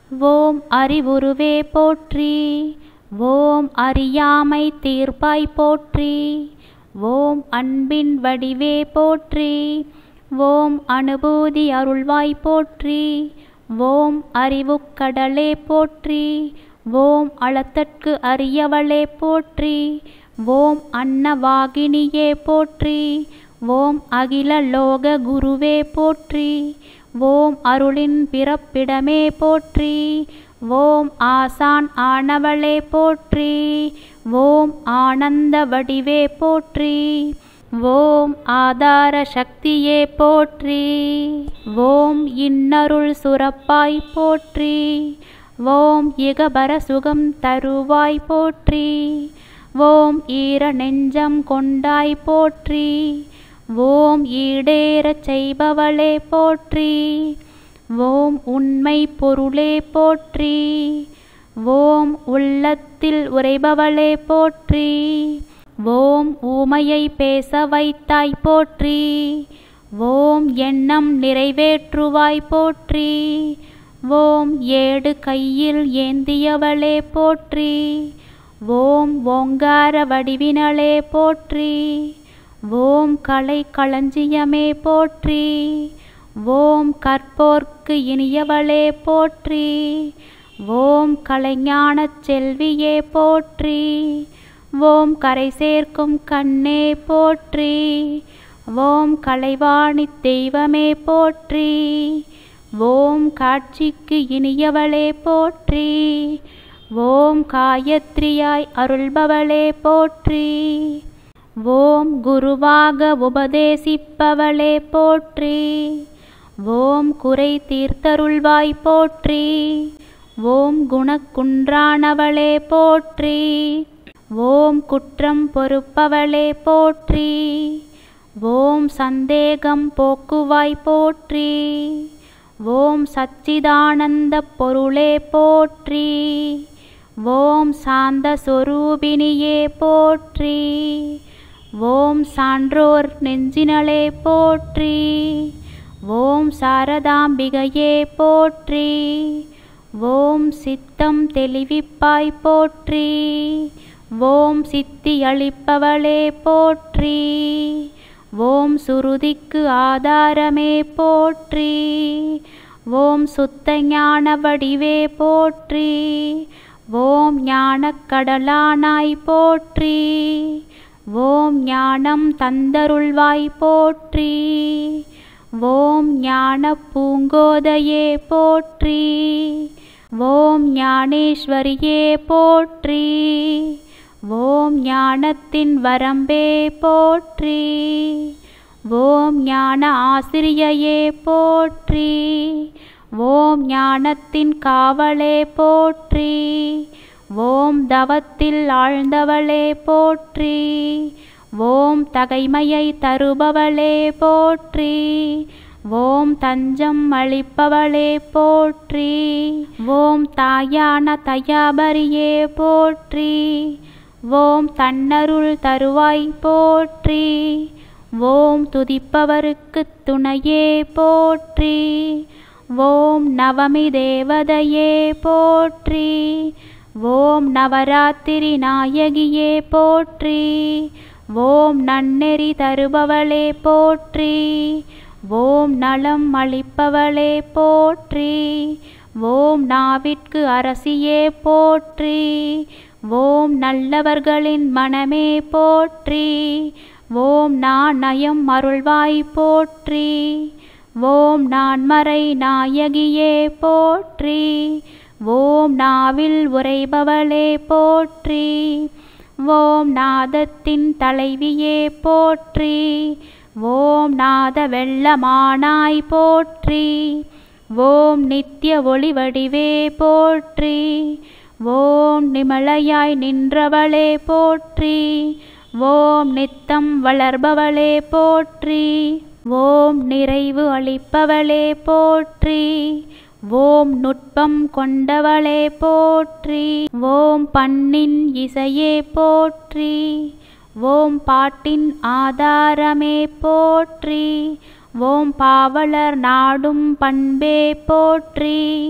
ஓம் அறிவுருவே போற்றி ஓம் அறியாமை தீர்ப்பாய் போற்றி ஓம் அன்பின் வடிவே போற்றி ஓம் அனுபூதி அருள்வாய் போற்றி ஓம் அறிவுக்கடலே போற்றி ஓம் அளத்தற்கு அரியவளே போற்றி ஓம் அன்னவாகினியே போற்றி ஓம் அகில லோக குருவே போற்றி ஓம் அருளின் பிறப்பிடமே போற்றி ஓம் ஆசான் ஆனவளே போற்றி ஓம் ஆனந்த வடிவே போற்றி ஓம் ஆதார சக்தியே போற்றி ஓம் இன்னருள் சுரப்பாய் போற்றி ஓம் இகபர சுகம் தருவாய் போற்றி ஓம் ஈர நெஞ்சம் கொண்டாய் போற்றி ஓம் ஈடேறச் செய்பவளே போற்றி ஓம் உண்மை பொருளே போற்றி ஓம் உள்ளத்தில் உரைபவளே போற்றி ஓம் ஊமையை பேச வைத்தாய் போற்றி ஓம் எண்ணம் நிறைவேற்றுவாய் போற்றி ஓம் ஏடு கையில் ஏந்தியவளே போற்றி ஓம் ஓங்கார வடிவினளே போற்றி ஓம் கலை களஞ்சியமே போற்றி ஓம் கற்போர்க்கு இனியவளே போற்றி ஓம் கலைஞானச் செல்வியே போற்றி ஓம் கரை சேர்க்கும் கண்ணே போற்றி ஓம் கலைவாணி தெய்வமே போற்றி ஓம் காட்சிக்கு இனியவளே போற்றி ஓம் காயத்ரியாய் அருள்பவளே போற்றி ஓம் குருவாக உபதேசிப்பவளே போற்றி ஓம் குறை தீர்த்தருள்வாய் போற்றி ஓம் குணக்குன்றானவளே போற்றி ஓம் குற்றம் பொறுப்பவளே போற்றி ஓம் சந்தேகம் போக்குவாய் போற்றி ஓம் சச்சிதானந்த பொருளே போற்றி ஓம் சாந்த சொரூபினியே போற்றி ஓம் சான்றோர் நெஞ்சினளே போற்றி ஓம் சாரதாம்பிகையே போற்றி ஓம் சித்தம் தெளிவிப்பாய் போற்றி ஓம் சித்தி அளிப்பவளே போற்றி ஓம் சுருதிக்கு ஆதாரமே போற்றி ஓம் சுத்த ஞான வடிவே போற்றி ஓம் ஞானக்கடலானாய் போற்றி ஓம் ஞானம் தந்தருள்வாய் போற்றி ஓம் ஞான பூங்கோதையே போற்றி ஓம் ஞானேஸ்வரியே போற்றி ஓம் ஞானத்தின் வரம்பே போற்றி ஓம் ஞான ஆசிரியையே போற்றி ஓம் ஞானத்தின் காவலே போற்றி ஓம் தவத்தில் ஆழ்ந்தவளே போற்றி ஓம் தகைமையை தருபவளே போற்றி ஓம் தஞ்சம் அளிப்பவளே போற்றி ஓம் தாயான தயாபரியே போற்றி ஓம் தன்னருள் தருவாய் போற்றி ஓம் துதிப்பவருக்கு துணையே போற்றி ஓம் நவமி தேவதையே போற்றி ஓம் நவராத்திரி நாயகியே போற்றி ஓம் நன்னெறி தருபவளே போற்றி ஓம் நலம் அளிப்பவளே போற்றி ஓம் நாவிற்கு அரசியே போற்றி ஓம் நல்லவர்களின் மனமே போற்றி ஓம் நான் நயம் அருள்வாய் போற்றி ஓம் நான்மறை நாயகியே போற்றி ஓம் நாவில் உரைபவளே போற்றி ஓம் நாதத்தின் தலைவியே போற்றி ஓம் நாத வெள்ளமானாய் போற்றி ஓம் நித்திய ஒளி வடிவே போற்றி ஓம் நிமலையாய் நின்றவளே போற்றி ஓம் நித்தம் வளர்பவளே போற்றி ஓம் நிறைவு அளிப்பவளே போற்றி ஓம் நுட்பம் கொண்டவளே போற்றி ஓம் பண்ணின் இசையே போற்றி ஓம் பாட்டின் ஆதாரமே போற்றி ஓம் பாவலர் நாடும் பண்பே போற்றி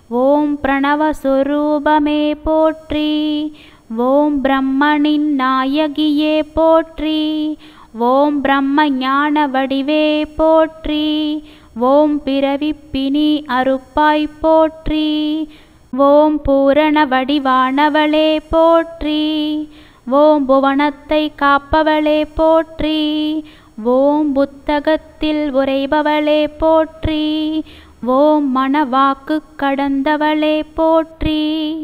ஓம் பிரணவஸ்வரூபமே போற்றி ஓம் பிரம்மனின் நாயகியே போற்றி ஓம் பிரம்ம ஞான வடிவே போற்றி ஓம் பிறவிப்பினி அறுப்பாய் போற்றி ஓம் பூரண வடிவானவளே போற்றி ஓம் புவனத்தை காப்பவளே போற்றி ஓம் புத்தகத்தில் உரைபவளே போற்றி ஓம் மனவாக்கு கடந்தவளே போற்றி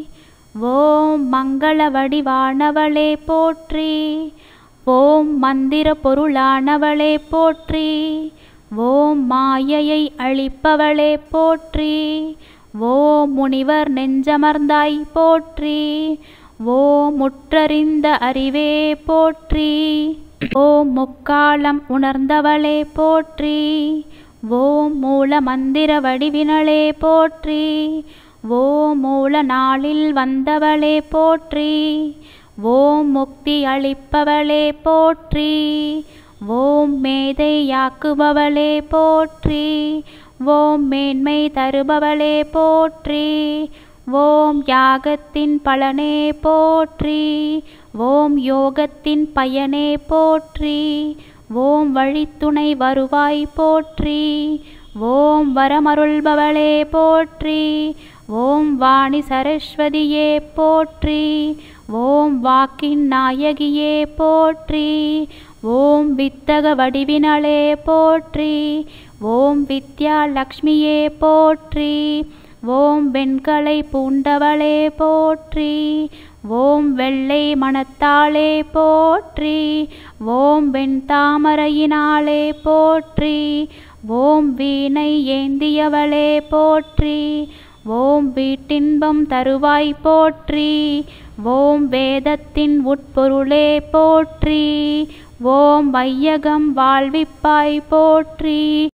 ஓம் மங்கள வடிவானவளே போற்றி ஓம் மந்திர பொருளானவளே போற்றி ஓம் மாயையை அழிப்பவளே போற்றி ஓம் முனிவர் நெஞ்சமர்ந்தாய் போற்றி ஓம் முற்றறிந்த அறிவே போற்றி ஓம் முக்காலம் உணர்ந்தவளே போற்றி ஓம் மூல மந்திர வடிவினளே போற்றி ஓம் மூல நாளில் வந்தவளே போற்றி ஓம் முக்தி அளிப்பவளே போற்றி ஓம் மேதையாக்குபவளே போற்றி ஓம் மேன்மை தருபவளே போற்றி ஓம் யாகத்தின் பலனே போற்றி ஓம் யோகத்தின் பயனே போற்றி ஓம் வழித்துணை வருவாய் போற்றி ஓம் வரமருள்பவளே போற்றி ஓம் வாணி சரஸ்வதியே போற்றி ஓம் வாக்கின் நாயகியே போற்றி ஓம் வித்தக வடிவினளே போற்றி ஓம் வித்யா லக்ஷ்மியே போற்றி ஓம் வெண்கலை பூண்டவளே போற்றி ஓம் வெள்ளை மணத்தாளே போற்றி ஓம் வெண்தாமரையினாளே போற்றி ஓம் வீணை ஏந்தியவளே போற்றி ஓம் வீட்டின்பம் தருவாய் போற்றி ஓம் வேதத்தின் உட்பொருளே போற்றி ஓம் வையகம் வாழ்விப்பாய் போற்றி